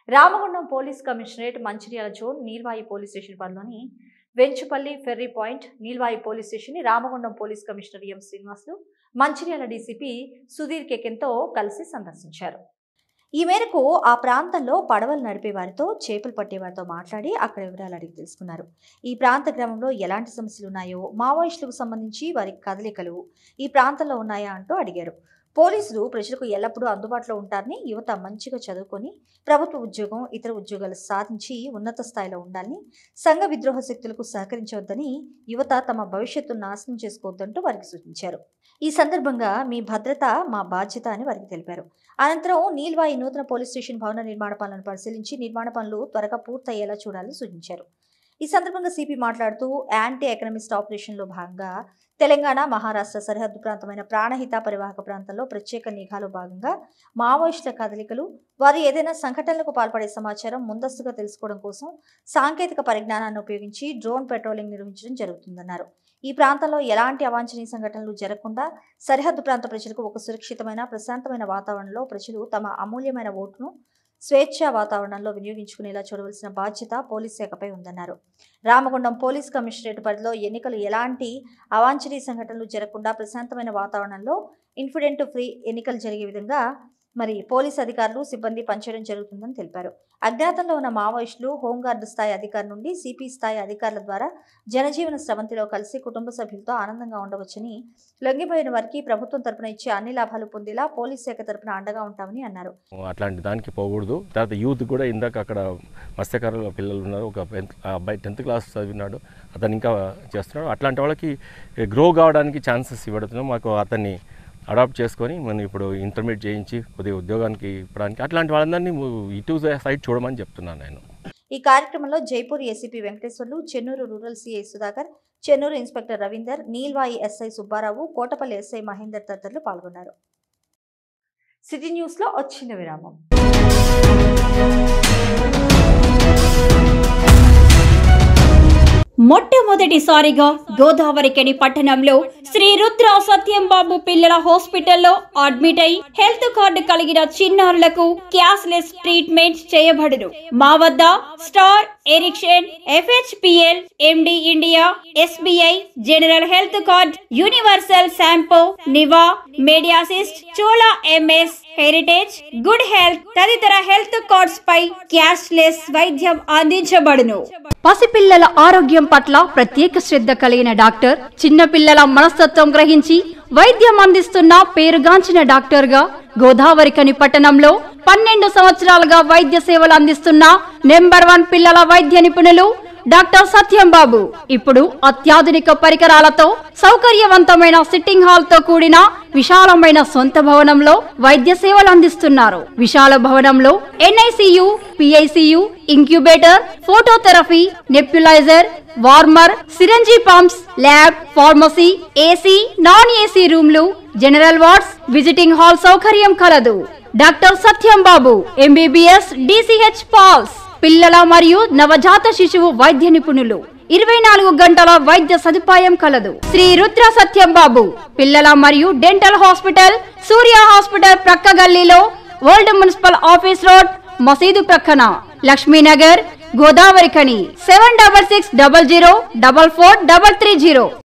Ramagundam police commissionerate Mancherial zone Neelwai police station పరిధిలోని Venchapalli ferry point Neelwai police station ని Ramagundam police commissioner M Srinivasulu Mancherial DCP Sudheer కెకెన్తో కలిసి సందర్శించారు ఈ మేరకు ఆ ప్రాంతంలో పడవలు నడిపే వారితో చేపలు పట్టే వారితో మాట్లాడి అక్కడ వివరాలు అడిగి తెలుసుకున్నారు ఈ ప్రాంత గ్రామంలో ఎలాంటి సమస్యలు ఉన్నాయో మావోయిస్టులకు సంబంధించి వారి కదలికలు ఈ ప్రాంతంలో ఉన్నాయా అంటూ అడిగారు పోలీసులు ప్రజలకు ఎల్లప్పుడూ అందుబాటులో ఉంటారని యువత మంచిగా చదువుకొని ప్రభుత్వ ఉద్యోగం ఇతర ఉద్యోగాలు సాధించి ఉన్నత స్థాయిలో ఉండాలని సంఘ విద్రోహ శక్తులకు సహకరించవద్దని యువత తమ భవిష్యత్తును నాశనం చేసుకోవద్దంటూ వారికి సూచించారు ఈ సందర్భంగా మీ భద్రత మా బాధ్యత అని వారికి తెలిపారు అనంతరం నీల్వాయి నూతన పోలీస్ స్టేషన్ భవన నిర్మాణ పనులను పరిశీలించి నిర్మాణ పనులు త్వరగా పూర్తయ్యేలా చూడాలని సూచించారు ఈ సందర్భంగా సిపి మాట్లాడుతూ యాంటీ ఎకనమిస్ట్ ఆపరేషన్లో భాగంగా తెలంగాణ మహారాష్ట్ర సరిహద్దు ప్రాంతమైన ప్రాణహిత పరివాహక ప్రాంతంలో ప్రత్యేక నిఘాలో భాగంగా మావోయిస్టుల కదలికలు వారు ఏదైనా సంఘటనలకు పాల్పడే సమాచారం ముందస్తుగా తెలుసుకోవడం కోసం సాంకేతిక పరిజ్ఞానాన్ని ఉపయోగించి డ్రోన్ పెట్రోలింగ్ నిర్వహించడం జరుగుతుందన్నారు ఈ ప్రాంతంలో ఎలాంటి అవాంఛనీయ సంఘటనలు జరగకుండా సరిహద్దు ప్రాంత ప్రజలకు ఒక సురక్షితమైన ప్రశాంతమైన వాతావరణంలో ప్రజలు తమ అమూల్యమైన ఓటును స్వేచ్ఛా వాతావరణంలో వినియోగించుకునేలా చూడవలసిన బాధ్యత పోలీస్ శాఖపై ఉందన్నారు రామగుండం పోలీస్ కమిషనరేట్ పరిధిలో ఎన్నికలు ఎలాంటి అవాంఛనీయ సంఘటనలు జరగకుండా ప్రశాంతమైన వాతావరణంలో ఇన్ఫిడెంట్ ఫ్రీ ఎన్నికలు జరిగే విధంగా మరి పోలీస్ అధికారులు సిబ్బంది పనిచేయడం జరుగుతుందని తెలిపారు అజ్ఞాతంలో ఉన్న మావోయిస్టులు హోంగార్డు స్థాయి అధికారి నుండి సిపి స్థాయి అధికారుల ద్వారా జనజీవన స్రవంతిలో కలిసి కుటుంబ సభ్యులతో ఆనందంగా ఉండవచ్చని లొంగిపోయిన వారికి ప్రభుత్వం తరపున ఇచ్చే అన్ని లాభాలు పొందేలా పోలీస్ శాఖ తరపున అండగా ఉంటామని అన్నారు అట్లాంటి దానికి పోకూడదు తర్వాత యూత్ కూడా ఇందాక అక్కడ మత్స్యకారుల పిల్లలు ఉన్నారు ఒక టెన్త్ ఆ అబ్బాయి టెన్త్ క్లాస్ చదివినాడు అతను ఇంకా చేస్తున్నాడు అట్లాంటి వాళ్ళకి గ్రో కావడానికి ఛాన్సెస్ ఇవ్వడుతున్నాం మాకు అతన్ని అడాప్ట్ చేసుకొని మనం ఇప్పుడు ఇంటర్మీడియట్ చేయించి కొద్దిగా ఉద్యోగానికి ఇవ్వడానికి అట్లాంటి వాళ్ళందరినీ ఇటు సైడ్ చూడమని చెప్తున్నాను నేను ఈ కార్యక్రమంలో Jaipur ACP Venkateswarlu Chennur rural CI Sudhakar Chennur inspector Ravinder Neelwai SI Subbarao Kotapalli SI Mahender తదితరులు పాల్గొన్నారు సిటీ న్యూస్ లో వచ్చిన విరామం మొట్టమొదటిసారిగా గోదావరికని పట్టణంలో శ్రీ రుద్ర సత్యం బాబు పిల్లల హాస్పిటల్లో అడ్మిట్ అయి హెల్త్ కార్డు కలిగిన చిన్నారులకు క్యాష్లెస్ ట్రీట్మెంట్ చేయబడును మా వద్ద స్టార్ ఎరిక్షన్ FHPL MD India SBI general health card universal Sompo Niva Mediassist Chola MS Heritage good health తదితర హెల్త్ కార్డ్స్ పై క్యాష్లెస్ వైద్యం అందించబడును పసిపిల్లల ఆరోగ్యం పట్ల ప్రత్యేక శ్రద్ధ కలిగిన డాక్టర్ చిన్నపిల్లల మనస్తత్వం గ్రహించి వైద్యం అందిస్తున్న పేరుగాంచిన డాక్టర్ గా గోదావరికని పట్టణంలో పన్నెండు సంవత్సరాలుగా వైద్య సేవలు అందిస్తున్న నెంబర్ వన్ పిల్లల వైద్య నిపుణులు డాక్టర్ సత్యం బాబు ఇప్పుడు అత్యాధునిక పరికరాలతో సౌకర్యవంతమైన సిట్టింగ్ హాల్ తో కూడిన విశాలమైన సొంత భవనంలో వైద్య సేవలు అందిస్తున్నారు విశాల భవనంలో NICU PICU incubator phototherapy nebulizer warmer syringe pumps lab pharmacy AC non AC రూమ్లు జనరల్ వార్డ్స్ విజిటింగ్ హాల్ సౌకర్యం కలదు doctor Satyam Babu MBBS DCH PALS పిల్లల మరియు నవజాత శిశువు వైద్య నిపుణులు ఇరవై నాలుగు గంటల వైద్య సదుపాయం కలదు శ్రీ రుద్ర సత్యం బాబు పిల్లల మరియు డెంటల్ హాస్పిటల్ సూర్య హాస్పిటల్ ప్రక్క గల్లీలో ఓల్డ్ మున్సిపల్ ఆఫీస్ రోడ్ మసీదు ప్రక్కన లక్ష్మీనగర్ గోదావరి కని seven double six double zero double four double three zero